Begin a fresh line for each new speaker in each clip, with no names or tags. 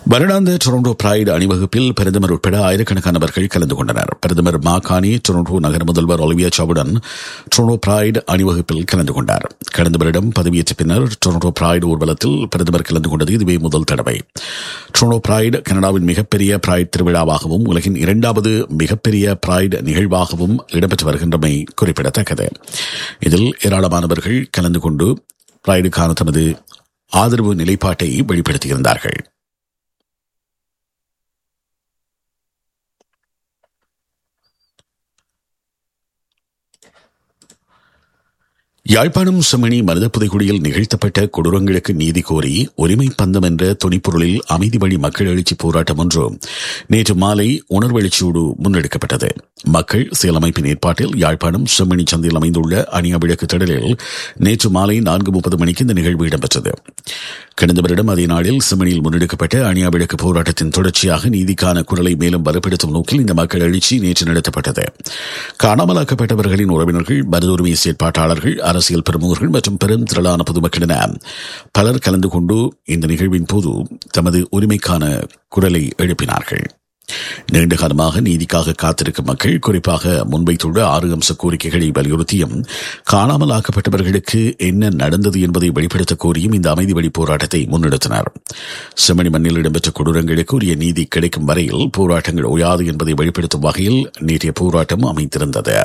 வருடாந்த Toronto bride அணிவகுப்பில் பிரதமர் உட்பட ஆயிரக்கணக்கானவர்கள் கலந்து கொண்டனர் பிரதமர் மாகாணி டொரண்டோ நகர முதல்வர் ஒலிவியா சாவுடன் டொரண்டோ பிரைடு அணிவகுப்பில் கலந்து கொண்டார் கடந்த வருடம் பதவியேற்ற பின்னர் டொரண்டோ பிரைடு ஊர்வலத்தில் பிரதமர் கலந்து கொண்டது இதுவே முதல் தடவை டொரண்டோ பிரைடு கனடாவின் மிகப்பெரிய பிரைட் திருவிழாவாகவும் உலகின் இரண்டாவது மிகப்பெரிய பிரைடு நிகழ்வாகவும் இடம்பெற்று வருகின்றமை குறிப்பிடத்தக்கது இதில் ஏராளமானவர்கள் கலந்து கொண்டு பிரைடுக்கான தமது ஆதரவு நிலைப்பாட்டை வெளிப்படுத்தியிருந்தார்கள் யாழ்ப்பாணம் செம்மணி மருத புதைக்குடியில் நிகழ்த்தப்பட்ட கொடூரங்களுக்கு நீதி கோரி உரிமை பந்தம் என்ற துணிப்பொருளில் அமைதி வழி மக்கள் எழுச்சி போராட்டம் ஒன்று நேற்று மாலை உணர்வெழுச்சியோடு முன்னெடுக்கப்பட்டது மக்கள் செயலமைப்பின் ஏற்பாட்டில் யாழ்ப்பாணம் செம்மணி சந்தையில் அமைந்துள்ள அணியா விளக்கு திடலில் நேற்று மாலை நான்கு முப்பது மணிக்கு இந்த நிகழ்வு இடம்பெற்றது கடந்த வருடம் அதே நாளில் செம்மணியில் முன்னெடுக்கப்பட்ட அணியா விளக்கு போராட்டத்தின் தொடர்ச்சியாக நீதிக்கான குரலை மேலும் வலுப்படுத்தும் நோக்கில் இந்த மக்கள் எழுச்சி நேற்று நடத்தப்பட்டது காணாமலாக்கப்பட்டவர்களின் உறவினர்கள் மருதுரிமை செயற்பாட்டாளர்கள் அரசியல் பிரமுகர்கள் மற்றும் பெரும் திரளான பொதுமக்கள் என பலர் கலந்து கொண்டு இந்த நிகழ்வின் போது தமது உரிமைக்கான குரலை எழுப்பினார்கள் நீண்ட காலமாக நீதிக்காக காத்திருக்கும் மக்கள் குறிப்பாக முன்வைத்துள்ள ஆறு அம்ச கோரிக்கைகளை வலியுறுத்தியும் காணாமல் ஆக்கப்பட்டவர்களுக்கு என்ன நடந்தது என்பதை வெளிப்படுத்த கோரியும் இந்த அமைதி வழி போராட்டத்தை முன்னெடுத்தனர் செம்மணி மண்ணில் இடம்பெற்ற கொடூரங்களுக்கு உரிய நீதி கிடைக்கும் வரையில் போராட்டங்கள் ஓயாது என்பதை வெளிப்படுத்தும் வகையில் நேற்றைய போராட்டம் அமைந்திருந்தது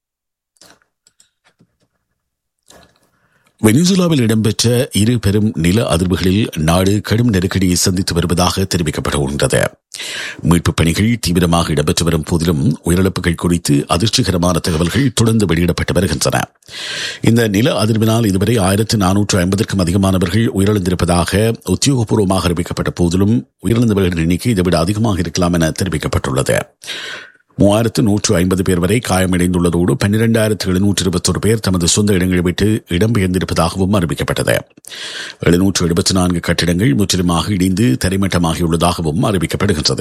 வெனிசுலாவில் இடம்பெற்ற இரு பெரும் நில அதிர்வுகளில் நாடு கடும் நெருக்கடியை சந்தித்து வருவதாக தெரிவிக்கப்பட்டுள்ளது மீட்புப் பணிகள் தீவிரமாக இடம்பெற்று வரும் போதிலும் உயிரிழப்புகள் குறித்து அதிர்ச்சிகரமான தகவல்கள் தொடர்ந்து வெளியிடப்பட்டு வருகின்றன இந்த நில அதிர்வினால் இதுவரை ஆயிரத்து நானூற்று ஐம்பதற்கும் அதிகமானவர்கள் உயிரிழந்திருப்பதாக உத்தியோகபூர்வமாக அறிவிக்கப்பட்ட போதிலும் உயிரிழந்தவர்களின் எண்ணிக்கை இதைவிட அதிகமாக இருக்கலாம் என தெரிவிக்கப்பட்டுள்ளது மூவாயிரத்து நூற்று ஐம்பது பேர் வரை காயமடைந்துள்ளதோடு பன்னிரெண்டாயிரத்து எழுநூற்று இருபத்தொரு பேர் தமது சொந்த இடங்களை விட்டு இடம்பெயர்ந்திருப்பதாகவும் அறிவிக்கப்பட்டது எழுநூற்று எழுபத்தி நான்கு கட்டிடங்கள் முற்றிலுமாக இடிந்து தரைமட்டமாகியுள்ளதாகவும் அறிவிக்கப்படுகின்றது